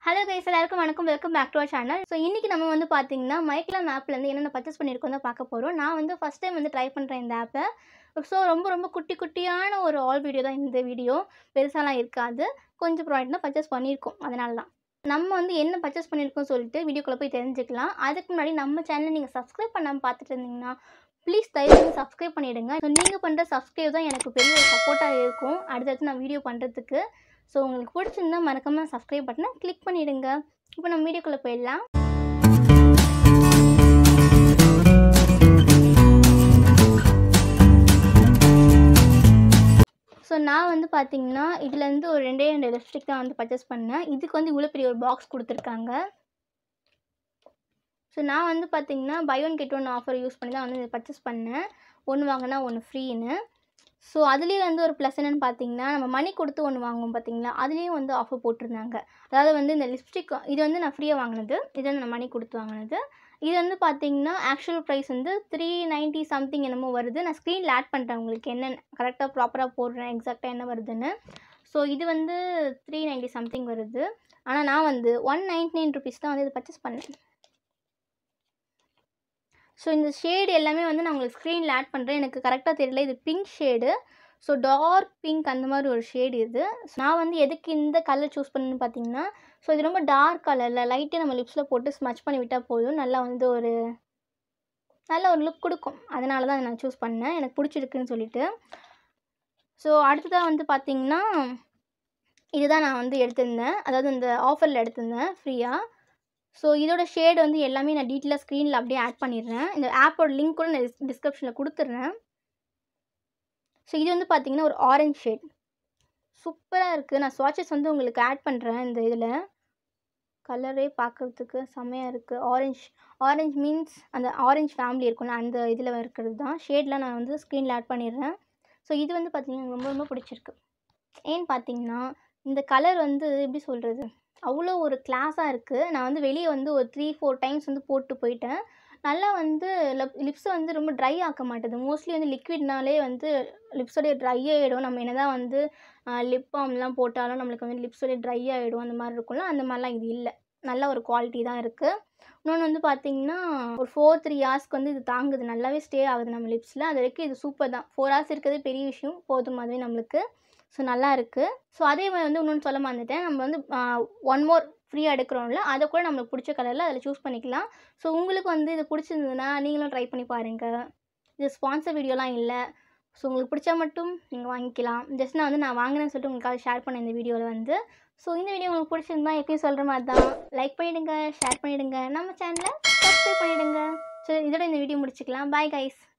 hello guys எல்லாருக்கும் வணக்கம் welcome back to our channel so இன்றைக்கி நம்ம வந்து பார்த்தீங்கன்னா மைக்லாம் ஆப்லேருந்து என்னென்ன பர்ச்சேஸ் பண்ணியிருக்கோம் தான் பார்க்க போகிறோம் நான் வந்து ஃபஸ்ட் டைம் வந்து ட்ரை பண்ணுறேன் இந்த ஆப்பை ஸோ ரொம்ப ரொம்ப குட்டி குட்டியான ஒரு ஆல் வீடியோ தான் இந்த வீடியோ பெருசாலாம் இருக்காது கொஞ்சம் ப்ராடக்ட் தான் பர்ச்சேஸ் பண்ணியிருக்கோம் அதனால தான் நம்ம வந்து என்ன பர்ச்சேஸ் பண்ணியிருக்கோம் சொல்லிட்டு வீடியோக்குள்ளே போய் தெரிஞ்சுக்கலாம் அதுக்கு முன்னாடி நம்ம சேனலை நீங்கள் சப்ஸ்கிரைப் பண்ணாமல் பார்த்துட்டு இருந்தீங்கன்னா ப்ளீஸ் தயவு செஞ்சு சப்ஸ்கிரைப் பண்ணிவிடுங்க ஸோ நீங்கள் பண்ணுற சப்ஸ்கிரைப் தான் எனக்கு பெரிய ஒரு சப்போர்ட்டாக இருக்கும் அடுத்தடுத்து நான் வீடியோ பண்ணுறதுக்கு ஸோ உங்களுக்கு பிடிச்சிருந்தா மறக்காமல் சப்ஸ்கிரைப் பட்டனை கிளிக் பண்ணிவிடுங்க இப்போ நம்ம வீடியோக்குள்ளே போயிடலாம் ஸோ நான் வந்து பார்த்தீங்கன்னா இதுலேருந்து ஒரு ரெண்டே ரெண்டு லிப்ஸ்டிக் தான் வந்து பர்ச்சேஸ் பண்ணேன் இதுக்கு வந்து இவ்வளோ பெரிய ஒரு பாக்ஸ் கொடுத்துருக்காங்க ஸோ நான் வந்து பார்த்தீங்கன்னா buy one get one offer use பண்ணி தான் வந்து இதை பர்ச்சேஸ் பண்ணேன் ஒன்று வாங்கினா ஒன்று ஃப்ரீன்னு ஸோ அதுலேயே வந்து ஒரு ப்ளஸ் என்னென்னு பார்த்தீங்கன்னா நம்ம மணி கொடுத்து ஒன்று வாங்குவோம் பார்த்தீங்களா அதுலேயும் வந்து ஆஃபர் போட்டிருந்தாங்க அதாவது வந்து இந்த லிப்ஸ்டிக் இது வந்து நான் ஃப்ரீயாக வாங்கினது இது வந்து நான் மணி கொடுத்து வாங்கினது இது வந்து பார்த்தீங்கன்னா ஆக்சுவல் ப்ரைஸ் வந்து த்ரீ நைன்ட்டி சம்திங் என்னமோ வருது நான் ஸ்க்ரீனில் ஆட் பண்ணுறேன் உங்களுக்கு என்னென்ன கரெக்டாக ப்ராப்பராக போடுறேன் எக்ஸாக்டாக என்ன வருதுன்னு ஸோ இது வந்து த்ரீ நைன்ட்டி சம்திங் வருது ஆனால் நான் வந்து ஒன் நைன்ட்டி நைன் ருபீஸ் தான் வந்து இது பர்ச்சேஸ் பண்ணேன் ஸோ இந்த ஷேடு எல்லாமே வந்து நான் உங்களுக்கு ஸ்க்ரீனில் ஆட் பண்ணுறேன் எனக்கு கரெக்டாக தெரியல இது pink shade so dark pink அந்த மாதிரி ஒரு ஷேடு இது நான் வந்து எதுக்கு இந்த கலர் சூஸ் பண்ணேன்னு பார்த்தீங்கன்னா ஸோ இது ரொம்ப டார்க் கலரில் லைட்டு நம்ம லிப்ஸில் போட்டு ஸ்மச் பண்ணி விட்டால் போதும் நல்லா வந்து ஒரு நல்ல ஒரு லுக் கொடுக்கும் அதனால தான் நான் சூஸ் பண்ணேன் எனக்கு பிடிச்சிருக்குன்னு சொல்லிட்டு ஸோ அடுத்ததாக வந்து பார்த்திங்கன்னா இதுதான் நான் வந்து எடுத்திருந்தேன் அதாவது இந்த ஆஃபரில் எடுத்திருந்தேன் ஃப்ரீயாக ஸோ இதோட ஷேடு வந்து எல்லாமே நான் டீட்டெயிலாக ஸ்க்ரீனில் அப்படியே ஆட் பண்ணிடுறேன் இந்த ஆப்போட லிங்க் கூட நான் டிஸ்கிரிப்ஷனில் கொடுத்துட்றேன் ஸோ இது வந்து பார்த்திங்கன்னா ஒரு ஆரஞ்ச் ஷேட் சூப்பராக இருக்குது நான் ஸ்வாட்சஸ் வந்து உங்களுக்கு ஆட் பண்ணுறேன் இந்த இதில் கலரே பார்க்குறதுக்கு செம்மையாக இருக்குது ஆரஞ்ச் ஆரஞ்ச் மீன்ஸ் அந்த ஆரஞ்ச் ஃபேமிலி இருக்கும்ல அந்த இதில் இருக்கிறது தான் ஷேட்லாம் நான் வந்து ஸ்க்ரீனில் ஆட் பண்ணிடுறேன் ஸோ இது வந்து பார்த்திங்கன்னா எனக்கு ரொம்ப ரொம்ப பிடிச்சிருக்கு ஏன்னு பார்த்தீங்கன்னா இந்த கலர் வந்து எப்படி சொல்கிறது அவ்வளோ ஒரு கிளாஸாக இருக்குது நான் வந்து வெளியே வந்து ஒரு த்ரீ ஃபோர் டைம்ஸ் வந்து போட்டு போயிட்டேன் நல்லா வந்து லிப் லிப்ஸை வந்து ரொம்ப ட்ரை ஆக்க மாட்டேது மோஸ்ட்லி வந்து லிக்விட்னாலே வந்து லிப்ஸோடைய ட்ரை ஆகிடும் நம்ம என்ன தான் வந்து லிப் பாம்லாம் போட்டாலும் நம்மளுக்கு வந்து லிப்ஸோடைய ட்ரை ஆகிடும் அந்த மாதிரி இருக்கும்ல அந்த மாதிரிலாம் இது இல்லை நல்ல ஒரு குவாலிட்டி தான் இருக்குது இன்னொன்று வந்து பார்த்திங்கன்னா ஒரு ஃபோர் த்ரீ ஹார்ஸ்க்கு வந்து இது தாங்குது நல்லாவே ஸ்டே ஆகுது நம்ம லிப்ஸில் அது வரைக்கும் இது சூப்பர் தான் ஃபோர் ஹவர்ஸ் இருக்கிறதே பெரிய விஷயம் போதும் அதுவே நம்மளுக்கு ஸோ நல்லா இருக்குது ஸோ அதே மாதிரி வந்து இன்னொன்று சொல்ல மறந்துட்டேன் நம்ம வந்து ஒன் மோர் ஃப்ரீயாக எடுக்கிறோம்ல அதை கூட நம்மளுக்கு பிடிச்ச கலரில் அதில் சூஸ் பண்ணிக்கலாம் ஸோ உங்களுக்கு வந்து இது பிடிச்சிருந்ததுன்னா நீங்களும் ட்ரை பண்ணி பாருங்கள் இது ஸ்பான்சர் வீடியோலாம் இல்லை ஸோ உங்களுக்கு பிடிச்சா மட்டும் நீங்கள் வாங்கிக்கலாம் ஜஸ்ட் நான் வந்து நான் வாங்கினேன்னு சொல்லிட்டு உங்களுக்காக ஷேர் பண்ணேன் இந்த வீடியோவில் வந்து ஸோ இந்த வீடியோ உங்களுக்கு பிடிச்சிருந்தா எப்பயும் சொல்கிற மாதிரி தான் லைக் பண்ணிவிடுங்க ஷேர் பண்ணிவிடுங்க நம்ம சேனலை சப்ஸ்கிரைப் பண்ணிவிடுங்க ஸோ இதோட இந்த வீடியோ முடிச்சுக்கலாம் பாய் கைஸ்